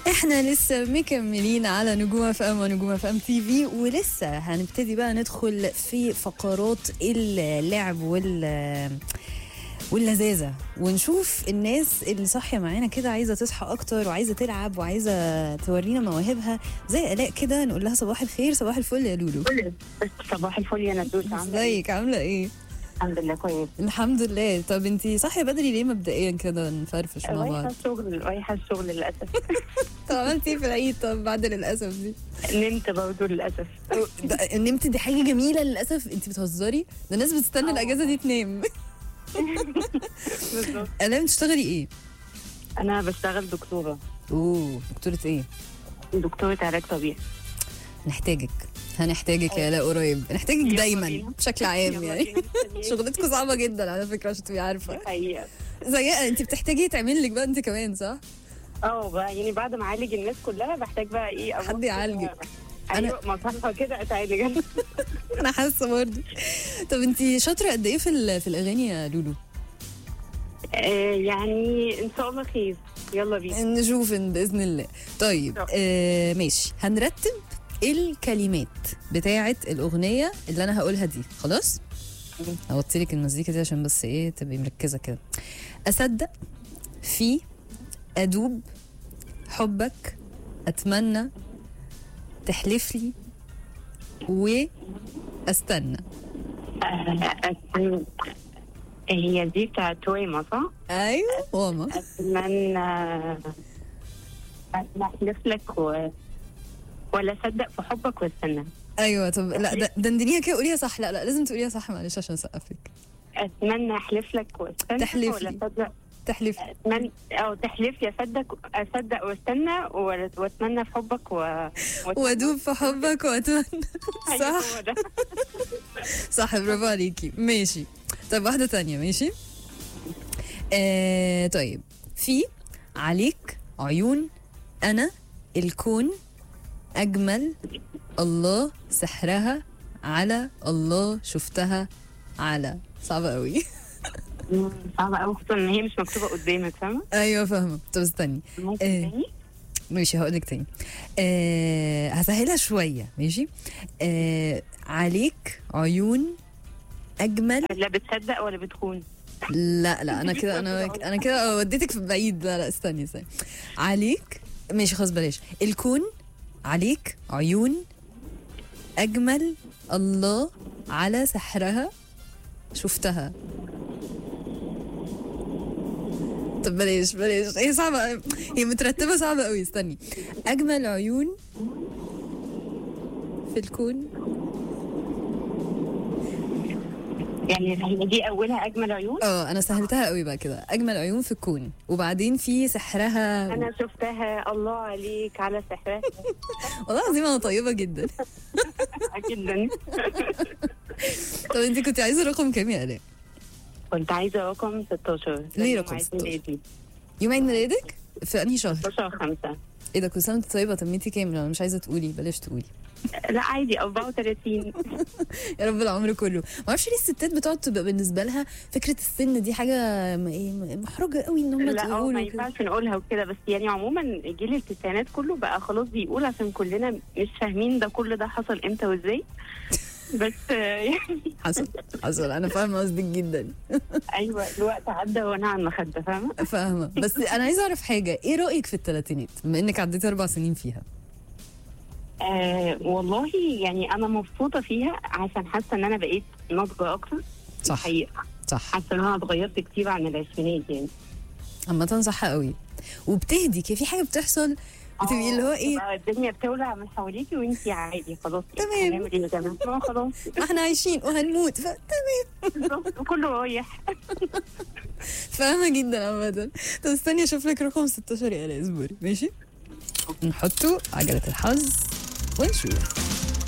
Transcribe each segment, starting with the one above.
احنا لسه مكملين على نجوم اف ام ونجوم اف ام تي في ولسه هنبتدي بقى ندخل في فقرات اللعب وال واللذاذه ونشوف الناس اللي صاحيه معانا كده عايزه تصحى اكتر وعايزه تلعب وعايزه تورينا مواهبها زي الاء كده نقول لها صباح الخير صباح الفل يا لولو صباح الفل يا ندوس عامله ايه؟ ازيك عامله ايه الحمد لله كويس الحمد لله طب انتي صاحيه بدري ليه مبدئيا كده نفرفش مع رايحه بعض الشغل رايحه الشغل للاسف طب عملتي ايه في العيد طب بعد للاسف دي نمت برضه للاسف ده- نمت دي حاجه جميله للاسف انت بتهزري ده الناس بتستنى آه. الاجازه دي تنام بالظبط انا بتشتغلي ايه انا بشتغل دكتوره اوه دكتوره ايه دكتوره علاج طبيعي نحتاجك هنحتاجك يا لا قريب نحتاجك يلا دايما بينا. بشكل عام يلا يعني بينا، مستنياك. شغلتكم صعبه جدا على فكره عشان تبقي عارفه حقيقه زي انت بتحتاجي تعمل لك بقى انت كمان صح اه بقى يعني بعد ما اعالج الناس كلها بحتاج بقى ايه أبص حد يعالجك. كده. ايوه مصحة كده اتعالج انا حاسه برضه طب انت شاطره قد ايه في ال- في الاغاني يا لولو آه، يعني ان شاء الله خير يلا بينا نشوف إن باذن الله طيب طب. آه ماشي هنرتب الكلمات بتاعه الاغنيه اللي انا هقولها دي خلاص مم. هوطي لك المزيكا دي عشان بس ايه تبقي مركزه كده اصدق في ادوب حبك اتمنى تحلف لي واستنى آه، آه، هي دي بتاعت تويما صح؟ ايوه ماما اتمنى احلف لك و... ولا اصدق في حبك واستنى ايوه طب لا ده دندنيها كده قوليها صح لا لا لازم تقوليها صح معلش عشان اسقف لك اتمنى احلف لك واستنى تحلف ولا لي. اصدق تحلف اتمنى او تحلف لي اصدق اصدق واستنى ولا- واتمنى في حبك و... وأتمنى. وادوب في حبك واتمنى أيوة صح هو ده. صح برافو عليكي ماشي طيب واحدة تانية ماشي آه طيب في عليك عيون أنا الكون أجمل الله سحرها على الله شفتها على صعبة قوي مم، صعبة قوي خصوصا ان هي مش مكتوبة قدامك فاهمة؟ أيوة فاهمة طب استني ممكن إيه. تاني؟ ماشي هقولك تاني آه هسهلها شوية ماشي آه عليك عيون أجمل لا بتصدق ولا بتخون؟ لا لا انا كده انا انا كده وديتك في بعيد لا لا استني استني عليك ماشي خلاص بلاش الكون عليك عيون اجمل الله على سحرها شفتها طب بلاش بلاش هي صعبة أوي. هي مترتبة صعبة قوي استني أجمل عيون في الكون يعني هي دي اولها اجمل عيون اه انا سهلتها قوي بقى كده اجمل عيون في الكون وبعدين في سحرها انا شفتها الله عليك على سحرها والله العظيم انا طيبه جدا جدا طب انت كنت عايزه رقم كام يا الاء كنت عايزة رقم 16 ليه يوم رقم عيد 16? ميلادي. يوم عيد ميلادك في انهي شهر 16 5 ايه ده كل سنه وانت طيبه تميتي كام لو مش عايزه تقولي بلاش تقولي لا عادي 34 يا رب العمر كله ما اعرفش ليه الستات بتقعد تبقى بالنسبه لها فكره السن دي حاجه م- ايه م- محرجه قوي ان هم لا اه ما تقولوا كده ينفعش نقولها وكده بس يعني عموما جيل التسعينات كله بقى خلاص بيقول عشان كلنا مش فاهمين ده كل ده حصل امتى وازاي بس آه، يعني حصل حصل انا فاهمه قصدك جدا ايوه الوقت عدى وانا على المخده فاهمه فاهمه بس انا عايزه اعرف حاجه ايه رايك في الثلاثينات بما انك عديتي اربع سنين فيها آه والله يعني انا مبسوطه فيها عشان حاسه ان انا بقيت ناضجه اكتر صح حقيقه صح حاسه ان انا اتغيرت كتير عن العشرينات يعني عامه صح قوي وبتهدي كده في حاجه بتحصل بتبقي اللي هو ايه بقى الدنيا بتولع من حواليكي وانتي عادي خلاص تمام. هنعمل ايه يا جماعه ما خلاص ما احنا عايشين وهنموت ف... تمام بالظبط، كله رايح فاهمه جدا عامه طب استني اشوف لك رقم 16 يا الاء اصبري ماشي نحطه عجله الحظ ونشوف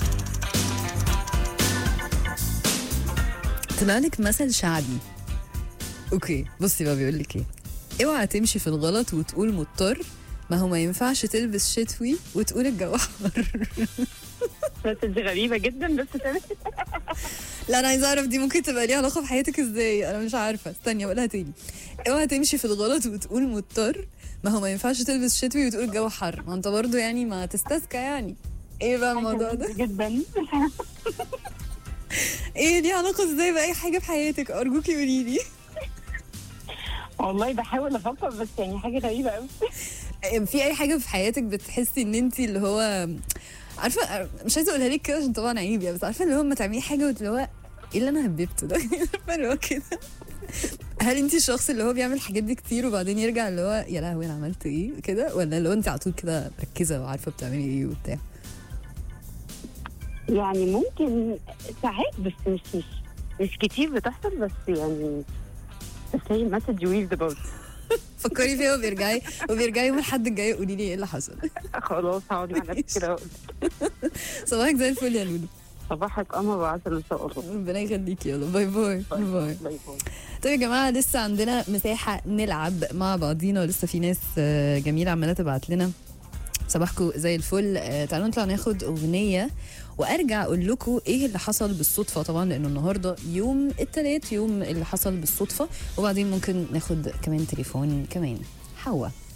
طلع لك مثل شعبي اوكي بصي بقى بيقول لك ايه اوعى تمشي في الغلط وتقول مضطر ما هو ما ينفعش تلبس شتوي وتقول الجو حر بس دي غريبه جدا بس تمام لا انا عايزه اعرف دي ممكن تبقى ليها علاقه بحياتك ازاي انا مش عارفه استني اقولها تاني اوعى تمشي في الغلط وتقول مضطر ما هو ما ينفعش تلبس شتوي وتقول الجو حر ما انت برضو يعني ما تستسكى يعني ايه بقى الموضوع ده جدا ايه ليه علاقه ازاي باي حاجه في حياتك ارجوكي قولي لي والله بحاول افكر بس يعني حاجه غريبه قوي في اي حاجه في حياتك بتحسي ان انت اللي هو عارفه مش عايزه اقولها لك كده عشان طبعا عيب يعني بس عارفه اللي هو لما تعملي حاجه واللي هو ايه اللي انا هببته ده عارفه اللي هو كده هل انت الشخص اللي هو بيعمل الحاجات دي كتير وبعدين يرجع اللي هو يا لهوي انا عملت ايه كده ولا اللي هو انت على طول كده مركزه وعارفه بتعملي ايه وبتاع يعني ممكن ساعات بس مش مش مش كتير بتحصل بس يعني بس هي مسج ويز ذا فكري فيها وبيرجعي وبيرجعي يوم الحد الجاي قولي لي ايه اللي حصل خلاص هقعد مع نفسي كده وأقول صباحك زي الفل يا لولو صباحك قمر وعسل ان شاء الله ربنا يخليكي يلا باي باي باي باي باي باي طيب يا جماعه لسه عندنا مساحه نلعب مع بعضينا ولسه في ناس آه، جميله عماله تبعت لنا صباحكم زي الفل آه، تعالوا نطلع ناخد اغنيه وارجع اقول لكم ايه اللي حصل بالصدفه طبعا لانه النهارده يوم الثلاث يوم اللي حصل بالصدفه وبعدين ممكن ناخد كمان تليفون كمان حوا